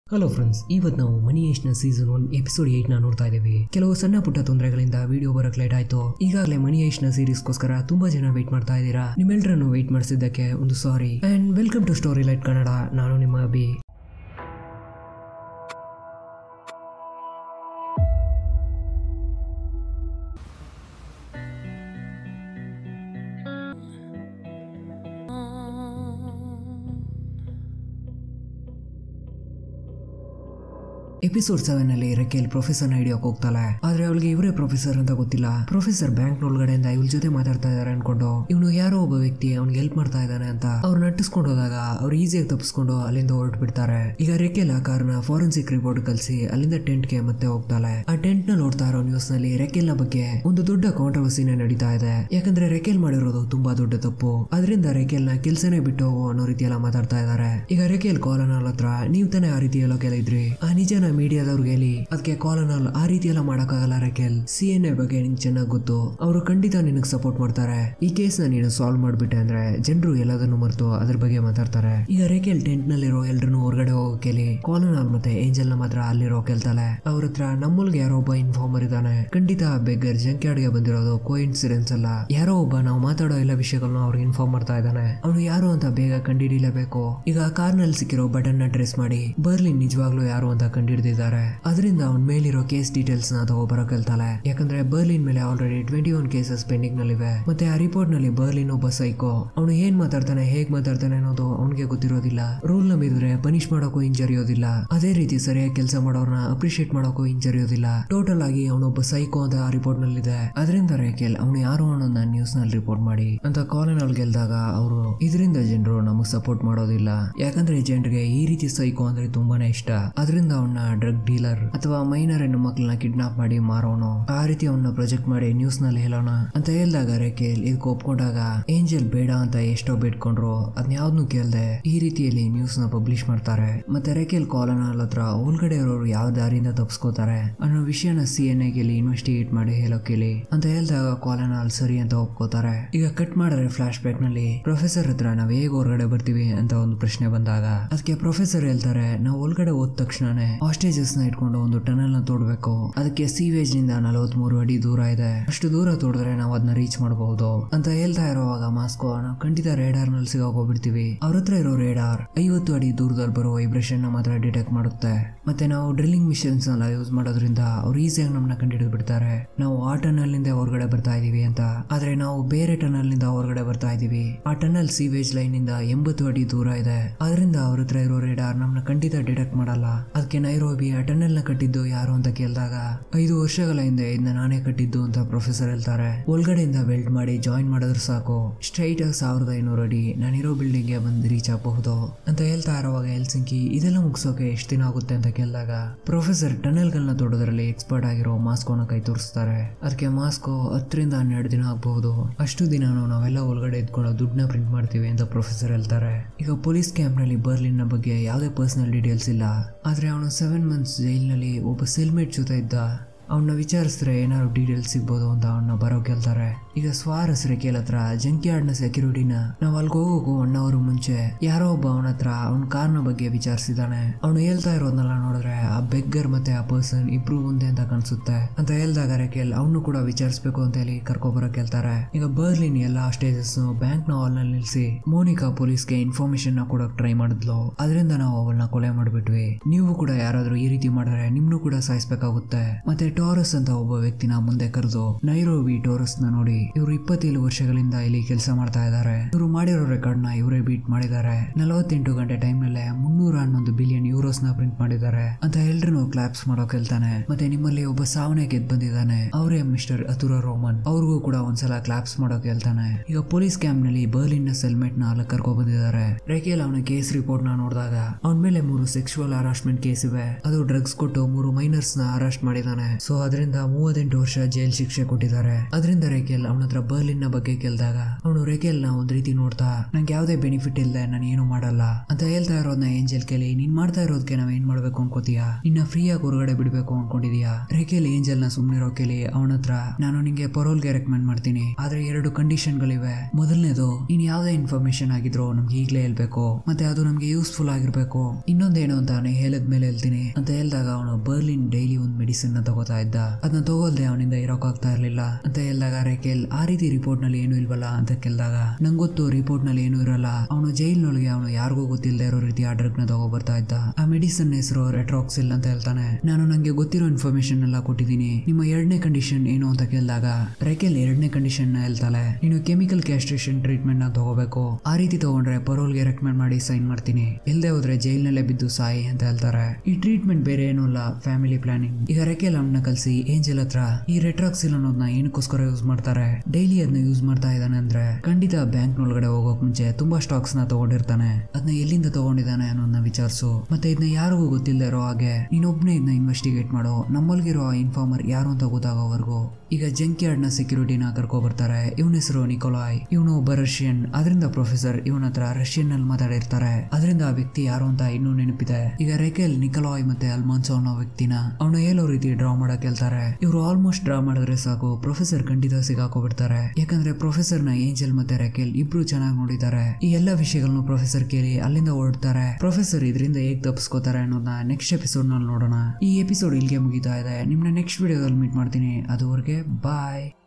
hello friends ಇವತ್ತು ನಾವು ಮನಿ ನ ಸೀಸನ್ ಒನ್ ಎಪಿಸೋಡ್ ಏಟ್ ನ ನೋಡ್ತಾ ಇದ್ದೀವಿ ಕೆಲವು ಸಣ್ಣ ಪುಟ್ಟ ತೊಂದರೆಗಳಿಂದ ವಿಡಿಯೋ ಬರಕ್ ಲೇಟ್ ಆಯ್ತು ಈಗಾಗಲೇ ಮನಿ ನ ಸೀರೀಸ್ಗೋಸ್ಕರ ತುಂಬಾ ಜನ ವೇಟ್ ಮಾಡ್ತಾ ಇದ್ದೀರಾ ನಿಮ್ಮೆಲ್ಲರನ್ನು ವೇಟ್ ಮಾಡಿಸಿದ್ದಕ್ಕೆ ಒಂದು sorry and welcome to story light Kannada ನಾನು ನಿಮ್ಮ ಅಭಿ ಎಪಿಸೋಡ್ ಸೆವೆನ್ ಅಲ್ಲಿ ರೆಕೆಲ್ ಪ್ರೊಫೆಸರ್ ನ ಹಿಡಿಯೋಕ್ ಹೋಗ್ತಾಳೆ ಆದ್ರೆ ಅವಳಿಗೆ ಇವರೇ ಪ್ರೊಫೆಸರ್ ಅಂತ ಗೊತ್ತಿಲ್ಲ ಪ್ರೊಫೆಸರ್ ಬ್ಯಾಂಕ್ ಒಳಗಡೆಯಿಂದ ಇವಳ ಜೊತೆ ಮಾತಾಡ್ತಾ ಇದಾರೆ ಅನ್ಕೊಂಡು ಇವನು ಯಾರೋ ಒಬ್ಬ ವ್ಯಕ್ತಿ ಅವ್ನಿಗೆ ಹೆಲ್ಪ್ ಮಾಡ್ತಾ ಇದ್ದಾನೆ ಅಂತ ಅವ್ರು ನಟಿಸ್ಕೊಂಡು ಹೋದಾಗ ಅವ್ರು ಈಸಿಯಾಗಿ ತಪ್ಪಿಸ್ಕೊಂಡು ಅಲ್ಲಿಂದ ಹೊರಟು ಬಿಡ್ತಾರೆ ಈಗ ರೆಕೆಲ್ ಆ ಕಾರ್ನ ಫಾರೆನ್ಸಿಕ್ ರಿಪೋರ್ಟ್ ಕಳಿಸಿ ಅಲ್ಲಿಂದ ಟೆಂಟ್ ಗೆ ಮತ್ತೆ ಹೋಗ್ತಾಳೆ ಆ ಟೆಂಟ್ ನ ನೋಡ್ತಾ ಇರೋ ನ್ಯೂಸ್ ನಲ್ಲಿ ರೆಕೆಲ್ ನ ಬಗ್ಗೆ ಒಂದು ದೊಡ್ಡ ಕಾಂಟ್ರವರ್ಸಿನೇ ನಡೀತಾ ಇದೆ ಯಾಕಂದ್ರೆ ರೆಕೆಲ್ ಮಾಡಿರೋದು ತುಂಬಾ ದೊಡ್ಡ ತಪ್ಪು ಅದರಿಂದ ರೆಕೆಲ್ ನ ಕೆಲ್ಸನೇ ಬಿಟ್ಟು ಹೋಗು ಅನ್ನೋ ರೀತಿಯೆಲ್ಲ ಮಾತಾಡ್ತಾ ಇದ್ದಾರೆ ಈಗ ರೆಕೆಲ್ ಕಾಲನಲ್ ಹತ್ರ ನೀವ್ ತಾನೇ ಆ ರೀತಿ ಎಲ್ಲೋ ಇದ್ರಿ ಆ ನಿಜನ ಮೀಡಿಯಾದವ್ರಿಗೆ ಹೇಳಿ ಅದಕ್ಕೆ ಕಾಲನಲ್ ಆ ರೀತಿ ಎಲ್ಲ ಮಾಡಕ್ಕಾಗಲ್ಲ ರೆಕೆಲ್ ಸಿ ಎನ್ ಎ ಬಗ್ಗೆ ನಿಂಗೆ ಚೆನ್ನಾಗಿ ಗೊತ್ತು ಅವರು ಖಂಡಿತ ನಿನಗೆ ಸಪೋರ್ಟ್ ಮಾಡ್ತಾರೆ ಈ ಕೇಸ್ ನ ನೀನು ಸಾಲ್ವ್ ಮಾಡ್ಬಿಟ್ಟೆ ಅಂದ್ರೆ ಜನರು ಎಲ್ಲದನ್ನು ಮರೆತು ಅದ್ರ ಬಗ್ಗೆ ಮಾತಾಡ್ತಾರೆ ಈಗ ರೇಕೆಲ್ ಟೆಂಟ್ ನಲ್ಲಿರೋ ಎಲ್ರನ್ನು ಹೊರಗಡೆ ಹೋಗೋಕೆಲಿ ಕಾಲನಲ್ ಮತ್ತೆ ಏಂಜಲ್ ನ ಮಾತ್ರ ಅಲ್ಲಿರೋ ಕೇಳ್ತಾಳೆ ಅವ್ರ ಹತ್ರ ನಮ್ಮಲ್ಗೆ ಯಾರೋ ಒಬ್ಬ ಇನ್ಫಾರ್ಮರ್ ಇದ್ದಾನೆ ಖಂಡಿತ ಬೆಗ್ಗರ್ ಜಂಕ್ಯಾರ್ಡ್ಗೆ ಬಂದಿರೋದು ಕೋ ಇನ್ಸಿಡೆನ್ಸ್ ಅಲ್ಲ ಯಾರೋ ಒಬ್ಬ ನಾವು ಮಾತಾಡೋ ಎಲ್ಲ ವಿಷಯಗಳನ್ನ ಅವ್ರಿಗೆ ಇನ್ಫಾರ್ಮ್ ಮಾಡ್ತಾ ಇದ್ದಾನೆ ಅವನು ಯಾರು ಅಂತ ಬೇಗ ಕಂಡಿಡಿಲೇಬೇಕು ಈಗ ಕಾರ್ ನಲ್ಲಿ ಸಿಕ್ಕಿರೋ ಬಟನ್ ನ ಟ್ರೇಸ್ ಮಾಡಿ ಬರ್ಲಿನ್ ನಿಜವಾಗ್ಲೂ ಯಾರು ಅಂತ ಕಂಡಿಡಿದಿದ್ದಾರೆ ಅದರಿಂದ ಅವನ ಮೇಲಿರೋ ಕೇಸ್ ಡೀಟೇಲ್ಸ್ ನ ತಗೋಬರೋ ಕೇಳ್ತಾಳೆ ಯಾಕಂದ್ರೆ ಬರ್ಲಿನ್ ಮೇಲೆ already twenty one cases pending ನಲ್ಲಿವೆ ಮತ್ತೆ ಆ ರಿಪೋರ್ಟ್ ನಲ್ಲಿ ಬರ್ಲಿನ್ ಒಬ್ಬ ಸೈಕೋ ಅವನು ಏನ್ ಮಾತಾಡ್ತಾನೆ ಹೇಗ್ ಮಾತಾಡ್ತಾನೆ ಅನ್ನೋದು ಅವನಿಗೆ ಗೊತ್ತಿರೋದಿಲ್ಲ ರೂಲ್ ನ ಮೀರಿದ್ರೆ ಪನಿಷ್ ಮಾಡೋಕ್ಕೂ ಹಿಂಜರಿಯೋದಿಲ್ಲ ಅದೇ ರೀತಿ ಸರಿಯಾಗಿ ಕೆಲಸ ಮಾಡೋರ್ನ ಅಪ್ರಿಶಿಯೇಟ್ ಮಾಡೋಕ್ಕೂ ಹಿಂಜರಿಯೋದಿಲ್ಲ ಟೋಟಲ್ ಆಗಿ ಅವನೊಬ್ಬ ಸೈಕೋ ಅಂತ ಆ ರಿಪೋರ್ಟ್ ನಲ್ಲಿದೆ ಅದರಿಂದ ರೇಕೆಲ್ ಅವನು ಯಾರು ಅನ್ನೋದನ್ನ ನ್ಯೂಸ್ ನಲ್ಲಿ ರಿಪೋರ್ಟ್ ಮಾಡಿ ಅಂತ ಕಾಲನ್ ಅಲ್ಲಿ ಗೆಲ್ದಾಗ ಅವರು ಇದರಿಂದ ಜನರು ನಮಗ್ ಸಪೋರ್ಟ್ ಮಾಡೋದಿಲ್ಲ ಯಾಕಂದ್ರೆ ಜನರಿಗೆ ಈ ರೀತಿ ಸೈಕೋ ಅಂದ್ರೆ ತುಂಬಾನೇ ಇಷ್ಟ ಅದರಿಂದ ಅವನ್ನ ಡ್ರಗ್ ಡೀಲರ್ ಅಥವಾ ಮೈನರ್ ಹೆಣ್ಣು ಮಕ್ಕಳನ್ನ ಕಿಡ್ನಾಪ್ ಮಾಡಿ ಮಾರೋನು ಆ ರೀತಿ ಅವನ್ನ ಪ್ರೊಜೆಕ್ಟ್ ಮಾಡಿ ನ್ಯೂಸ್ ನಲ್ಲಿ ಹೇಳೋಣ ಅಂತ ಹೇಳ್ದಾಗ ರೇಕೆಲ್ ಇದಕ್ಕೆ ಒಪ್ಕೊಂಡಾಗ ಏಂಜಲ್ ಬೇಡ ಅಂತ ಎಷ್ಟೋ ಬೇಡ್ಕೊಂಡ್ರು ಅದನ್ನ ಯಾವ್ದನ್ನು ಕೇಳ್ದೆ ಈ ರೀತಿಯಲ್ಲಿ ನ್ಯೂಸ್ ನ ಪಬ್ಲಿಷ್ ಮಾಡ್ತಾರೆ ಮತ್ತೆ ರೇಕೆಲ್ ಕಾಲನ ಹತ್ರ ಒಳಗಡೆ ಇರೋರು ಯಾವ ದಾರಿಯಿಂದ ತಪ್ಸ್ಕೋತಾರೆ ಅನ್ನೋ ವಿಷಯನ ಸಿ ಎನ್ ಎಗೆಲಿ ಇನ್ವೆಸ್ಟಿಗೇಟ್ ಮಾಡಿ ಹೇಳೋಕೆಲಿ ಅಂತ ಹೇಳ್ದಾಗ ಕಾಲನ ಅಲ್ಲಿ ಸರಿ ಅಂತ ಒಪ್ಕೋತಾರೆ ಈಗ ಕಟ್ ಮಾಡಿದ್ರೆ ಫ್ಲಾಶ್ ಬ್ಯಾಕ್ ನಲ್ಲಿ ಪ್ರೊಫೆಸರ್ ಹತ್ರ ನಾವ್ ಹೇಗ್ ಹೊರಗಡೆ ಬರ್ತೀವಿ ಅಂತ ಒಂದು ಪ್ರಶ್ನೆ ಬಂದಾಗ ಅದಕ್ಕೆ ಪ್ರೊಫೆಸರ್ ಹೇಳ್ತಾರೆ ನಾವು ಒಳಗಡೆ ಹೋದ ತಕ್ಷಣನೇ ಹಾಸ್ಟೇಜಸ್ ನ ಇಟ್ಕೊಂಡು ಒಂದು ಟನಲ್ ನ ತೋಡ್ಬೇಕು ಅದಕ್ಕೆ ಸೀವೇಜ್ ನಿಂದ ನಲವತ್ಮೂರು ಅಡಿ ದೂರ ಇದೆ ಅಷ್ಟು ದೂರ ತೋಡಿದ್ರೆ ನಾವು ಅದನ್ನ ರೀಚ್ ಮಾಡಬಹುದು ಅಂತ ಹೇಳ್ತಾ ಇರುವಾಗ ಮಾಸ್ಕೋ ನಾವು ಖಂಡಿತ ರೇಡಾರ್ ನಲ್ಲಿ ಸಿಗೋಗ್ಬಿಡ್ತೀವಿ ಅವ್ರ ಹತ್ರ ಇರೋ ರೇಡಾರ್ ಐವತ್ತು ಅಡಿ ದೂರದಲ್ಲಿ ಬರೋ ವೈಬ್ರೇಷನ್ ನ ಮಾತ್ರ ಡಿಟೆಕ್ಟ್ ಮಾಡುತ್ತೆ ಮತ್ತೆ ನಾವು ಡ್ರಿಲ್ಲಿಂಗ್ ಮಿಷನ್ಸ್ ನೆಲ್ಲ ಯೂಸ್ ಮಾಡೋದ್ರಿಂದ ಅವ್ರು ಈಸಿಯಾಗಿ ನಮ್ಮನ್ನ ಕಂಡುಹಿಡಿದು ಬಿಡ್ತಾರೆ ನಾವು ಆ ಟನಲ್ ನಿಂದ ಹೊರಗಡೆ ಬರ್ತಾ ಇದೀವಿ ಅಂತ ಆದ್ರೆ ನಾವು ಬೇರೆ ಟನಲ್ ನಿಂದ ಹೊರಗಡೆ ಬರ್ತಾ ಇದೀವಿ ಆ ಟನಲ್ ಸೀವೇಜ್ ಲೈನ್ ನಿಂದ ಎಂಬತ್ತು ಅಡಿ ದೂರ ಇದೆ ಅದರಿಂದ ಅವ್ರ ಹತ್ರ ಇರೋ ರೇಡಾರ್ ನಮ್ಮನ್ನ ಖಂಡಿತ ಡಿಟೆಕ್ಟ್ ಮಾಡಲ್ಲ ಅದಕ್ಕೆ ನೈರೋಬಿ ಆ ಟನಲ್ ನ ಕಟ್ಟಿದ್ದು ಯಾರು ಅಂತ ಕೇಳಿದಾಗ ಐದು ವರ್ಷಗಳ ಹಿಂದೆ ಇದನ್ನ ನಾನೇ ಕಟ್ಟಿದ್ದು ಅಂತ ಪ್ರೊಫೆಸರ್ ಹೇಳ್ತಾರೆ ಒಳಗಡೆಯಿಂದ ವೆಲ್ಡ್ ಮಾಡಿ ಜಾಯಿನ್ ಮಾಡಿದ್ರೆ ಸಾಕು ಸ್ಟ್ರೈಟ್ ಆಗಿ ಸಾವಿರದ ಐನೂರು ಅಡಿ ನಾನಿರೋ ಬಿಲ್ಡಿಂಗ್ ಗೆ ಬಂದು ರೀಚ್ ಆಗಬಹುದು ಅಂತ ಹೇಳ್ತಾ ಇರೋವಾಗ ಎಲ್ಸಿಂಕಿ ಇದೆಲ್ಲ ಮುಗಿಸೋಕೆ ಎಷ್ಟು ದಿನ ಆಗುತ್ತೆ ಅಂತ ಕೇಳಿದಾಗ ಪ್ರೊಫೆಸರ್ ಟನಲ್ ಗಳನ್ನ ತೊಡೋದ್ರಲ್ಲಿ ಎಕ್ಸ್ಪರ್ಟ್ ಆಗಿರೋ ಮಾಸ್ಕೋನ ಕೈ ತೋರಿಸ್ತಾರೆ ಅದಕ್ಕೆ ಮಾಸ್ಕೋ ಹತ್ತರಿಂದ ಹನ್ನೆರಡು ದಿನ ಆಗಬಹುದು ಅಷ್ಟು ದಿನಾನು ನಾವೆಲ್ಲ ಒಳಗಡೆ ಇದ್ಕೊಂಡು ದುಡ್ಡನ್ನ ಪ್ರಿಂಟ್ ಮಾಡ್ತೀವಿ ಅಂತ ಪ್ರೊಫೆಸರ್ ಹೇಳ್ತಾರೆ ಈಗ ಪೊಲೀಸ್ ಕ್ಯಾಂಪ್ ನಲ್ಲಿ ಬರ್ಲಿನ್ ನ ಬಗ್ಗೆ ಯಾವುದೇ ಪರ್ಸನಲ್ ಡೀಟೇಲ್ಸ್ ಇಲ್ಲ ಆದ್ರೆ ಅವನು ಸೆವೆನ್ ಮಂತ್ಸ್ ಜೈಲ್ನಲ್ಲಿ ಒಬ್ಬ ಸೆಲ್ಮೇಟ್ ಜೊತೆ ಇದ್ದ ಅವನ್ನ ವಿಚಾರಿಸಿದ್ರೆ ಏನಾದ್ರು ಡೀಟೇಲ್ಸ್ ಸಿಗ್ಬೋದು ಅಂತ ಅವನ್ನ ಬರೋ ಕೇಳ್ತಾರೆ ಈಗ ಸ್ವಾರಸ್ ರೇಖೆಲ್ ಹತ್ರ ಜಂಕಿಯಾರ್ಡ್ನ ಸೆಕ್ಯೂರಿಟಿನ ನಾವು ಅಲ್ಲಿಗೆ ಹೋಗೋಕು ಒನ್ ಅವರ್ ಮುಂಚೆ ಯಾರೋ ಒಬ್ಬ ಅವನ ಹತ್ರ ಅವನ ಕಾರ್ನ ಬಗ್ಗೆ ವಿಚಾರಿಸಿದಾನೆ ಅವನು ಹೇಳ್ತಾ ಇರೋದನ್ನೆಲ್ಲ ನೋಡಿದ್ರೆ ಆ ಬೆಗ್ಗರ್ ಮತ್ತೆ ಆ ಪರ್ಸನ್ ಇಬ್ರು ಮುಂದೆ ಅಂತ ಕಾಣಿಸುತ್ತೆ ಅಂತ ಹೇಳ್ದಾಗ ರೇಖೆಲ್ ಅವನು ಕೂಡ ವಿಚಾರಿಸ್ಬೇಕು ಅಂತ ಹೇಳಿ ಕರ್ಕೊಬರೋ ಕೇಳ್ತಾರೆ ಈಗ ಬರ್ಲಿನ್ ಎಲ್ಲ ಸ್ಟೇಜಸ್ ಬ್ಯಾಂಕ್ ನ ಹಾಲ್ ನಲ್ಲಿ ನಿಲ್ಸಿ ಮೋನಿಕಾ ಪೊಲೀಸ್ಗೆ ಇನ್ಫಾರ್ಮೇಶನ್ ನ ಕೊಡಕ್ ಟ್ರೈ ಮಾಡಿದ್ಲು ಅದರಿಂದ ನಾವು ಅವಳನ್ನ ಕೊಲೆ ಮಾಡ್ಬಿಟ್ವಿ ನೀವು ಕೂಡ ಯಾರಾದ್ರೂ ಈ ರೀತಿ ಮಾಡಿದ್ರೆ ನಿಮ್ನು ಕೂಡ ಸಾಯಿಸ್ಬೇಕಾಗುತ್ತೆ ಮತ್ತೆ ಟೋರಸ್ ಅಂತ ಒಬ್ಬ ವ್ಯಕ್ತಿನ ಮುಂದೆ ಕರೆದು ನೈರೋಬಿ ಟೋರಸ್ ನ ನೋಡಿ ಇವರು ಇಪ್ಪತ್ತೇಳು ವರ್ಷಗಳಿಂದ ಇಲ್ಲಿ ಕೆಲಸ ಮಾಡ್ತಾ ಇದ್ದಾರೆ ಇವರು ಮಾಡಿರೋ ರೆಕಾರ್ಡ್ ನ ಇವರೇ ಬೀಟ್ ಮಾಡಿದ್ದಾರೆ ನಲವತ್ತೆಂಟು ಗಂಟೆ ಟೈಮ್ ನಲ್ಲೇ ಮುನ್ನೂರ ಹನ್ನೊಂದು ಬಿಲಿಯನ್ ಯೂರೋಸ್ ನ ಪ್ರಿಂಟ್ ಮಾಡಿದ್ದಾರೆ ಅಂತ ಎಲ್ರು ಕ್ಲಾಪ್ಸ್ ಮಾಡೋಕ್ ಹೇಳ್ತಾನೆ ಮತ್ತೆ ನಿಮ್ಮಲ್ಲಿ ಒಬ್ಬ ಸಾವನೆ ಗೆದ್ದು ಬಂದಿದ್ದಾನೆ ಅವರೇ ಮಿಸ್ಟರ್ ಅತುರ ರೋಮನ್ ಅವ್ರಿಗೂ ಕೂಡ ಒಂದ್ಸಲ ಕ್ಲಾಪ್ಸ್ ಮಾಡೋಕ್ ಹೇಳ್ತಾನೆ ಈಗ ಪೊಲೀಸ್ ಕ್ಯಾಂಪ್ ನಲ್ಲಿ ಬರ್ಲಿನ್ ನ ಸೆಲ್ಮೇಟ್ ನ ಅಲ್ಲ ಕರ್ಕೊ ಬಂದಿದ್ದಾರೆ ರೇಖೆಲ್ ಅವನ ಕೇಸ್ ರಿಪೋರ್ಟ್ ನ ನೋಡಿದಾಗ ಅವನ ಮೇಲೆ ಮೂರು ಸೆಕ್ಸುವಲ್ ಹರಾಸ್ಮೆಂಟ್ ಕೇಸ್ ಇವೆ ಅದು ಡ್ರಗ್ಸ್ ಕೊಟ್ಟು ಮೂರು ಮೈನರ್ಸ್ ನ ಅರೆಸ್ಟ್ ಮಾಡಿದ್ದಾನೆ ಸೊ ಅದರಿಂದ ಮೂವತ್ತೆಂಟು ವರ್ಷ ಜೈಲ್ ಶಿಕ್ಷೆ ಕೊಟ್ಟಿದ್ದಾರೆ ಅದರಿಂದ ರೇಖೆಲ್ ಅವನ ಅವನ ಹತ್ರ ಬರ್ಲಿನ್ ನ ಬಗ್ಗೆ ಕೇಳಿದಾಗ ಅವನು ರೆಕೆಲ್ ನ ಒಂದ್ ರೀತಿ ನೋಡ್ತಾ ನಂಗೆ ಯಾವ್ದೇ ಬೆನಿಫಿಟ್ ಇಲ್ಲದೆ ನಾನು ಏನು ಮಾಡಲ್ಲ ಅಂತ ಹೇಳ್ತಾ ಇರೋದನ್ನ ಏಂಜಲ್ ಕೇಳಿ ನೀನ್ ಮಾಡ್ತಾ ಇರೋದಕ್ಕೆ ನಾವ್ ಏನ್ ಮಾಡ್ಬೇಕು ಅನ್ಕೋತೀಯಾ ನಿನ್ನ ಫ್ರೀಯಾಗಿ ಹೊರಗಡೆ ಬಿಡ್ಬೇಕು ಅನ್ಕೊಂಡಿದ್ಯಾ ರೇಖೆಲ್ ಏಂಜಲ್ ನ ಸುಮ್ನಿರೋ ಕೇಳಿ ಅವನ ಹತ್ರ ನಾನು ನಿಂಗೆ ಪರೋಲ್ಗೆ ರೆಕಮೆಂಡ್ ಮಾಡ್ತೀನಿ ಆದ್ರೆ ಎರಡು ಕಂಡೀಷನ್ ಗಳಿವೆ ಮೊದಲನೇದು ನೀನ್ ಯಾವ್ದೇ ಇನ್ಫಾರ್ಮೇಶನ್ ಆಗಿದ್ರು ನಮ್ಗೆ ಈಗ್ಲೇ ಹೇಳ್ಬೇಕು ಮತ್ತೆ ಅದು ನಮ್ಗೆ ಯೂಸ್ಫುಲ್ ಆಗಿರ್ಬೇಕು ಇನ್ನೊಂದೇನು ಅಂತ ಅವನು ಹೇಳದ್ ಮೇಲೆ ಹೇಳ್ತೀನಿ ಅಂತ ಹೇಳಿದಾಗ ಅವನು ಬರ್ಲಿನ್ ಡೈಲಿ ಒಂದು ಮೆಡಿಸಿನ್ ನ ತಗೋತಾ ಇದ್ದ ಅದನ್ನ ತಗೋಲ್ದೆ ಅವನಿಂದ ಇರೋಕ್ಕಾಗ್ತಾ ಇರ್ಲಿಲ್ಲ ಅಂತ ಹೇಳಿದಾಗ ರೇಖೆಲ್ ಆ ರೀತಿ ರಿಪೋರ್ಟ್ ನಲ್ಲಿ ಏನು ಇಲ್ವಲ್ಲ ಅಂತ ಕೇಳಿದಾಗ ನಂಗೆ ಗೊತ್ತು ರಿಪೋರ್ಟ್ ನಲ್ಲಿ ಏನು ಇರಲ್ಲ ಅವನು ಜೈಲ್ನೊಳಗೆ ಅವನು ಯಾರಿಗೂ ಗೊತ್ತಿಲ್ಲದೆ ಇರೋ ರೀತಿ ಆ ಡ್ರಗ್ ನ ತಗೋ ಬರ್ತಾ ಇದ್ದ ಆ ಮೆಡಿಸಿನ್ ಹೆಸರು ರೆಟ್ರಾಕ್ಸಿಲ್ ಅಂತ ಹೇಳ್ತಾನೆ ನಾನು ನಂಗೆ ಗೊತ್ತಿರೋ ಇನ್ಫಾರ್ಮೇಶನ್ ಎಲ್ಲ ಕೊಟ್ಟಿದ್ದೀನಿ ನಿಮ್ಮ ಎರಡನೇ ಕಂಡೀಷನ್ ಏನು ಅಂತ ಕೇಳಿದಾಗ ರೇಖೆಲ್ ಎರಡನೇ ಕಂಡೀಷನ್ ನ ಹೇಳ್ತಾಳೆ ನೀನು ಕೆಮಿಕಲ್ ಕ್ಯಾಸ್ಟ್ರೇಷನ್ ಟ್ರೀಟ್ಮೆಂಟ್ ನ ತಗೋಬೇಕು ಆ ರೀತಿ ತಗೊಂಡ್ರೆ ಪರೋಲ್ಗೆ ರೆಕಮೆಂಡ್ ಮಾಡಿ ಸೈನ್ ಮಾಡ್ತೀನಿ ಇಲ್ಲದೆ ಹೋದ್ರೆ ಜೈಲ್ನಲ್ಲೇ ಬಿದ್ದು ಸಾಯಿ ಅಂತ ಹೇಳ್ತಾರೆ ಈ ಟ್ರೀಟ್ಮೆಂಟ್ ಬೇರೆ ಏನೂ ಅಲ್ಲ ಫ್ಯಾಮಿಲಿ ಪ್ಲಾನಿಂಗ್ ಈಗ ರೆಕೆಲ್ ಅವನ್ನ ಕಲ್ಸಿ ಏಂಜಲ್ ಹತ್ರ ಈ ರೆಟ್ರಾಕ್ಸಿಲ್ ಅನ್ನೋದನ್ನ ಏನಕ್ಕೋಸ್ಕರ ಯೂಸ್ ಮಾಡ್ತಾರೆ ಡೈಲಿ ಅದನ್ನ ಯೂಸ್ ಮಾಡ್ತಾ ಇದ್ದಾನೆ ಅಂದ್ರೆ ಖಂಡಿತ ಬ್ಯಾಂಕ್ ನೊಳಗಡೆ ಹೋಗೋಕ್ ಮುಂಚೆ ತುಂಬಾ ಸ್ಟಾಕ್ಸ್ ನ ತಗೊಂಡಿರ್ತಾನೆ ಅದನ್ನ ಎಲ್ಲಿಂದ ತಗೊಂಡಿದ್ದಾನೆ ಅನ್ನೋದನ್ನ ವಿಚಾರಿಸು ಮತ್ತೆ ಇದನ್ನ ಯಾರಿಗೂ ಗೊತ್ತಿಲ್ಲದೆ ಇರೋ ಹಾಗೆ ನೀನೊಬ್ನೇ ಇದನ್ನ ಇನ್ವೆಸ್ಟಿಗೇಟ್ ಮಾಡೋ ನಮ್ಮಲ್ಗಿರೋ ಆ ಇನ್ಫಾರ್ಮರ್ ಯಾರು ಅಂತ ಗೊತ್ತಾಗೋವರೆಗೂ ಈಗ ಜಂಕ್ ಯಾರ್ಡ್ ನ ಸೆಕ್ಯೂರಿಟಿನ ಕರ್ಕೊ ಬರ್ತಾರೆ ಇವನ ಹೆಸರು ನಿಕೋಲಾಯ್ ಇವನು ಒಬ್ಬ ರಷ್ಯನ್ ಅದರಿಂದ ಪ್ರೊಫೆಸರ್ ಇವನ ಹತ್ರ ರಷ್ಯನ್ ನಲ್ಲಿ ಮಾತಾಡಿರ್ತಾರೆ ಅದರಿಂದ ಆ ವ್ಯಕ್ತಿ ಯಾರು ಅಂತ ಇನ್ನೂ ನೆನಪಿದೆ ಈಗ ರೆಕೆಲ್ ನಿಕೋಲಾಯ್ ಮತ್ತೆ ಅಲ್ಮಾನ್ಸೋ ಅನ್ನೋ ವ್ಯಕ್ತಿನ ಅವನು ಹೇಳೋ ರೀತಿ ಡ್ರಾ ಮಾಡಕ್ ಹೇಳ್ತಾರೆ ಇವರು ಆಲ್ಮೋಸ್ಟ್ ಡ್ರಾ ಮಾಡಿದ್ರೆ ಸಾಕು ಪ್ರೊಫೆಸರ್ ಖಂಡಿತ ಸಿಗಾಕೋಬಿಡ್ತಾರೆ ಯಾಕಂದ್ರೆ ಪ್ರೊಫೆಸರ್ ನ ಏಂಜಲ್ ಮತ್ತೆ ರೆಕೆಲ್ ಇಬ್ರು ಚೆನ್ನಾಗಿ ನೋಡಿದ್ದಾರೆ ಈ ಎಲ್ಲ ವಿಷಯಗಳನ್ನು ಪ್ರೊಫೆಸರ್ ಕೇಳಿ ಅಲ್ಲಿಂದ ಹೊರಡ್ತಾರೆ ಪ್ರೊಫೆಸರ್ ಇದರಿಂದ ಹೇಗ್ ತಪ್ಪಿಸ್ಕೋತಾರೆ ಅನ್ನೋದನ್ನ ನೆಕ್ಸ್ಟ್ ಎಪಿಸೋಡ್ ನಲ್ಲಿ ನೋಡೋಣ ಈ ಎಪಿಸೋಡ್ ಇಲ್ಲಿಗೆ ಮುಗಿತಾ ಇದೆ ನಿಮ್ನ ನೆಕ್ಸ್ಟ್ ವಿಡಿಯೋದಲ್ಲಿ ಮೀಟ್ ಮಾಡ್ತೀನಿ ಅದುವರೆಗೆ ಬಾಯ್